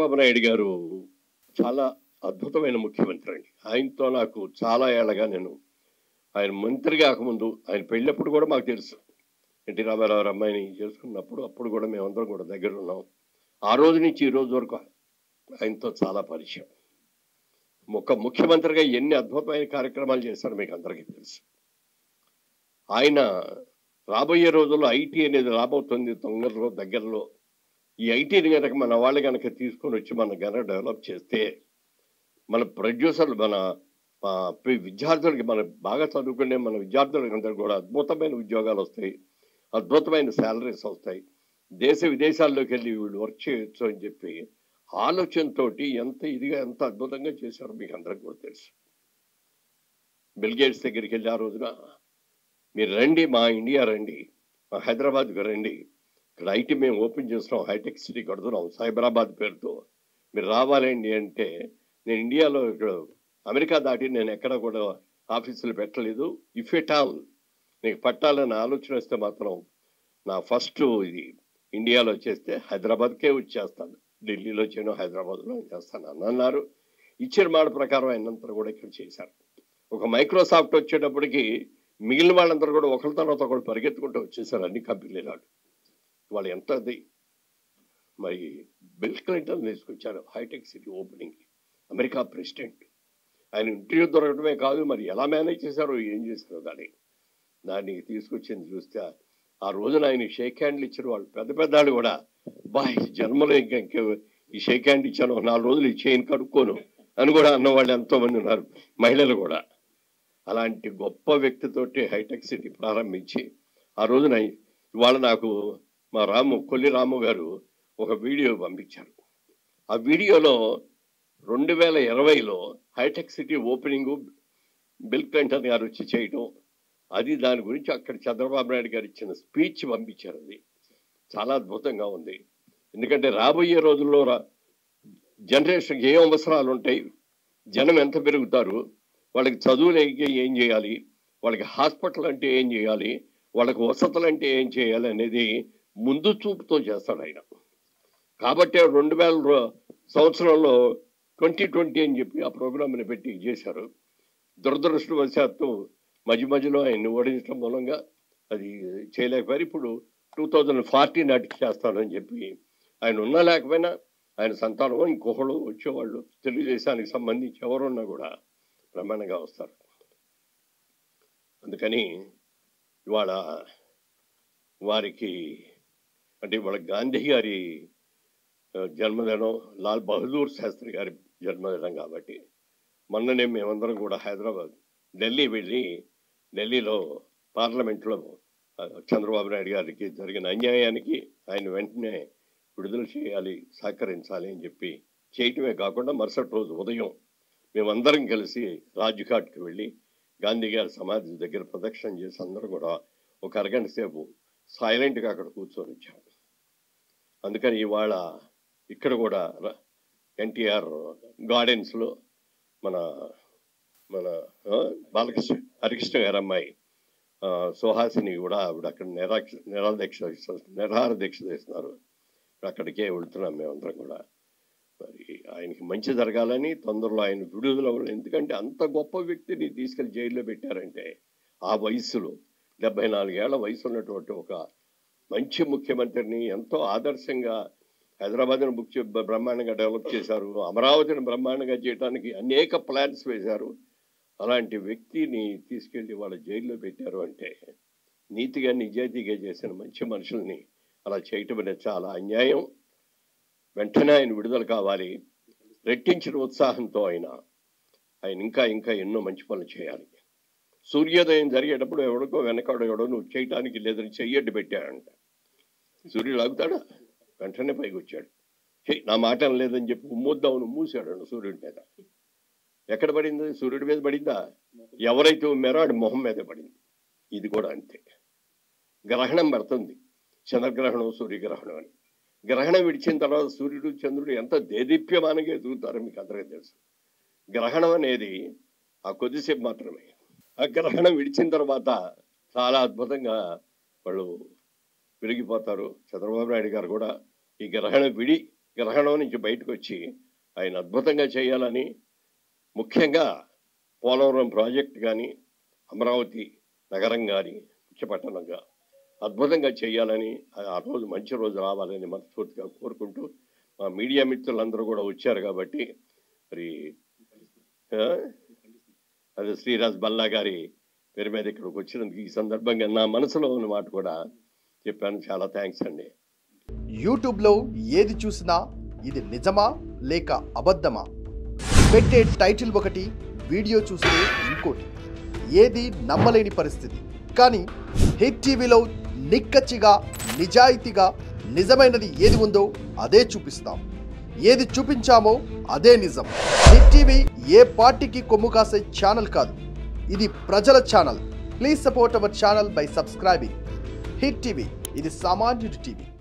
చంద్రబాబు నాయుడు గారు చాలా అద్భుతమైన ముఖ్యమంత్రి అండి ఆయనతో నాకు చాలా ఏళ్ళగా నేను ఆయన మంత్రి కాకముందు ఆయన పెళ్ళప్పుడు కూడా మాకు తెలుసు ఎన్టీ రామారావు అమ్మాయిని చేసుకున్నప్పుడు అప్పుడు కూడా మేమందరం కూడా దగ్గర ఉన్నాం ఆ రోజు నుంచి ఈ రోజు వరకు ఆయనతో చాలా పరిచయం ఒక ముఖ్యమంత్రిగా ఎన్ని అద్భుతమైన కార్యక్రమాలు చేశారో మీకు అందరికీ తెలుసు ఆయన రాబోయే రోజుల్లో ఐటీ అనేది రాబోతుంది తొందరలో దగ్గరలో ఈ ఐటీని కనుక మన వాళ్ళు కనుక తీసుకొని వచ్చి మన కనుక డెవలప్ చేస్తే మన ప్రొడ్యూసర్లు మన ఆ, పి- విద్యార్థులకి మన బాగా చదువుకునే మన విద్యార్థులకి అందరూ కూడా అద్భుతమైన ఉద్యోగాలు వస్తాయి అద్భుతమైన శాలరీస్ వస్తాయి దేశ విదేశాల్లోకి వెళ్ళి వీళ్ళు వర్క్ చేయొచ్చు అని చెప్పి ఆలోచనతోటి ఎంత ఇదిగా ఎంత అద్భుతంగా చేశారో మీకు అందరికి కూడా తెలుసు బిల్ గేట్స్ దగ్గరికి వెళ్ళి ఆ రోజున మీరు రండి మా ఇండియా రండి మా హైదరాబాద్కి రండి ఇక్కడ ఐటీ మేము ఓపెన్ చేస్తున్నాం హైటెక్ సిటీ కడుతున్నాం సైబరాబాద్ పేరుతో మీరు రావాలండి అంటే నేను ఇండియాలో ఇక్కడ అమెరికా దాటి నేను ఎక్కడ కూడా ఆఫీసులు పెట్టలేదు ఇఫ్ ఎట్ ఆల్ నీకు పట్టాలని ఆలోచన వస్తే మాత్రం నా ఫస్ట్ ఇది ఇండియాలో చేస్తే హైదరాబాద్కే వచ్చేస్తాను ఢిల్లీలో చేయను హైదరాబాద్లో చేస్తాను అని అన్నారు ఇచ్చిన మాట ప్రకారం ఆయనంతా కూడా ఇక్కడ చేశారు ఒక మైక్రోసాఫ్ట్ వచ్చేటప్పటికి మిగిలిన వాళ్ళందరూ కూడా ఒకరి తర్వాత ఒకరు పరిగెత్తుకుంటూ వచ్చేసారు అన్ని కంపెనీలు వాళ్ళు వాళ్ళు ఎంత అది మరి బిల్ క్లింటన్ తీసుకొచ్చారు hitech city opening America president ఆయన ఇంటర్వ్యూ దొరకడమే కాదు మరి ఎలా మేనేజ్ చేశారో ఏం చేశారో దాన్ని దాన్ని తీసుకొచ్చింది చూస్తే ఆ రోజున ఆయన షేక్ హ్యాండ్లు ఇచ్చిన వాళ్ళు పెద్ద పెద్ద వాళ్ళు కూడా బా ఈ జన్మలో ఇంకా ఇంకా ఈ షేక్ హ్యాండ్ ఇచ్చాను ఒక నాలుగు రోజులు ఈ చైన్ కడుక్కోను అని కూడా అన్న వాళ్ళు ఎంతో మంది ఉన్నారు మహిళలు కూడా అలాంటి గొప్ప వ్యక్తితోటి హైటెక్ సిటీ ప్రారంభించి ఆ రోజున ఇవాళ నాకు మా రాము కొల్లి రాము గారు ఒక వీడియో పంపించారు ఆ వీడియోలో రెండు వేల ఇరవైలో hitech city opening Bill Clinton గారు వచ్చి చేయటం అది దాని గురించి అక్కడ చంద్రబాబు నాయుడు గారు ఇచ్చిన స్పీచ్ పంపించారు అది చాలా అద్భుతంగా ఉంది ఎందుకంటే రాబోయే రోజుల్లో రా జనరేషన్కి ఏం అవసరాలు ఉంటాయి జనం ఎంత పెరుగుతారు వాళ్ళకి చదువులకి ఏం చేయాలి వాళ్ళకి హాస్పిటల్ అంటే ఏం చేయాలి వాళ్ళకి వసతులు అంటే ఏం చేయాలి అనేది ముందు చూపుతో చేస్తాడు ఆయన కాబట్టి రెండు వేల రో- సంవత్సరంలో ట్వంటీ ట్వంటీ అని చెప్పి ఆ ప్రోగ్రామ్ని పెట్టి చేశారు దురదృష్టవశాత్తు మధ్య మధ్యలో ఆయన్ని ఓడించడం మూలంగా అది చేయలేకపోయారు ఇప్పుడు టూ థౌజండ్ ఫార్టీ నాటికి చేస్తానని చెప్పి ఆయన ఉన్నా లేకపోయినా ఆయన సంతానం ఇంకొకళ్ళు వచ్చేవాళ్ళు తెలుగుదేశానికి సంబంధించి ఎవరున్నా కూడా బ్రహ్మాండంగా వస్తారు అందుకని ఇవాళ వారికి అంటే ఇవాళ గాంధీ గారి ఆ, జన్మదినం లాల్ బహదూర్ శాస్త్రి గారి జన్మదినం కాబట్టి మొన్ననే మేమందరం కూడా హైదరాబాద్ ఢిల్లీ వెళ్ళి ఢిల్లీలో పార్లమెంట్లో ఆ, చంద్రబాబు నాయుడు గారికి జరిగిన అన్యాయానికి ఆయన వెంటనే విడుదల చేయాలి సహకరించాలి అని చెప్పి చేయటమే కాకుండా మరుసటి రోజు ఉదయం మేమందరం కలిసి రాజ్ఘాట్కి వెళ్ళి గాంధీ గారి సమాధి దగ్గర ప్రదక్షిణ చేసి అందరూ కూడా ఒక అరగంట సేపు సైలెంట్గా అక్కడ కూర్చొని వచ్చాం అందుకని ఇవాళ ఇక్కడ కూడా ఎన్టీఆర్ గార్డెన్స్లో మన మన ఆ, బాలకృష్ణ హరికృష్ణ గారి అమ్మాయి ఆ, సుహాసిని కూడా ఆవిడ అక్కడ నిరాక్ష నిరాదీక్ష నిరాహార దీక్ష చేస్తున్నారు అక్కడికే వెళ్తున్నాం మేమందరం కూడా మరి ఆయనకి మంచి జరగాలని తొందరలో ఆయన విడుదల అవ్వాలి. ఎందుకంటే అంత గొప్ప వ్యక్తిని తీసుకెళ్లి జైల్లో పెట్టారంటే ఆ వయసులో డెబ్బై నాలుగేళ్ల వయసు ఉన్నటువంటి ఒక మంచి ముఖ్యమంత్రిని ఎంతో ఆదర్శంగా హైదరాబాద్ను బుక్ చే బ్రహ్మాండంగా డెవలప్ చేశారు అమరావతిని బ్రహ్మాండంగా చేయడానికి అనేక ప్లాన్స్ వేశారు అలాంటి వ్యక్తిని తీసుకెళ్లి వాళ్ళ జైల్లో పెట్టారు అంటే నీతిగా నిజాయితీగా చేసిన మంచి మనుషుల్ని అలా చేయటం అనేది చాలా అన్యాయం వెంటనే ఆయన విడుదల కావాలి రెట్టించిన ఉత్సాహంతో ఆయన ఆయన ఇంకా ఇంకా ఎన్నో మంచి పనులు చేయాలి సూర్యోదయం జరిగేటప్పుడు ఎవడికో వెనకాడు ఎవడో నువ్వు చేయటానికి లేదని చెయ్యడ్డు పెట్టాడంట సూర్యుడు ఆగుతాడా వెంటనే పైకి వచ్చాడు "ఛీ, నా మాట లేదని చెప్పి ఉమ్మొద్దామని మూసాడు సూర్యుడి మీద ఎక్కడ పడింది సూర్యుడి మీద పడిందా ఎవరైతే మెరాడు మొహం మీద పడింది ఇది కూడా అంతే గ్రహణం పడుతుంది చంద్రగ్రహణం సూర్యగ్రహణం అని గ్రహణం విడిచిన తర్వాత సూర్యుడు చంద్రుడు ఎంత దేదీప్యమానంగా ఎదుగుతారో మీకు అందరికీ తెలుసు గ్రహణం అనేది ఆ కొద్దిసేపు మాత్రమే ఆ గ్రహణం విడిచిన తర్వాత చాలా అద్భుతంగా వాళ్ళు పెరిగిపోతారు చంద్రబాబు నాయుడు గారు కూడా ఈ గ్రహణం విడి గ్రహణం నుంచి బయటకు వచ్చి ఆయన అద్భుతంగా చేయాలని ముఖ్యంగా పోలవరం ప్రాజెక్ట్ కానీ అమరావతి నగరం కానీ ముఖ్యపట్టణంగా అద్భుతంగా చేయాలని ఆ- ఆ రోజు మంచి రోజు రావాలని మనస్ఫూర్తిగా కోరుకుంటూ మా మీడియా మిత్రులందరూ కూడా వచ్చారు కాబట్టి మరి ఆ, అదే శ్రీరాజ్ బల్లా గారి పేరు మీద ఇక్కడికి వచ్చినందుకు ఈ సందర్భంగా నా మనసులో ఉన్న మాట కూడా చెప్పాను చాలా థ్యాంక్స్ అండి యూట్యూబ్లో ఏది చూసినా ఇది నిజమా లేక అబద్ధమా పెట్టే టైటిల్ ఒకటి వీడియో చూస్తే ఇంకోటి ఏది నమ్మలేని పరిస్థితి కానీ హిట్ టీవీలో నిక్కచ్చిగా నిజాయితీగా నిజమైనది ఏది ఉందో అదే చూపిస్తాం ఏది చూపించామో అదే నిజం హిట్ టీవీ ఏ పార్టీకి కొమ్ము కాసే ఛానల్ కాదు ఇది ప్రజల channel please support our channel by subscribing hit TV ఇది సామాన్యుడి టీవీ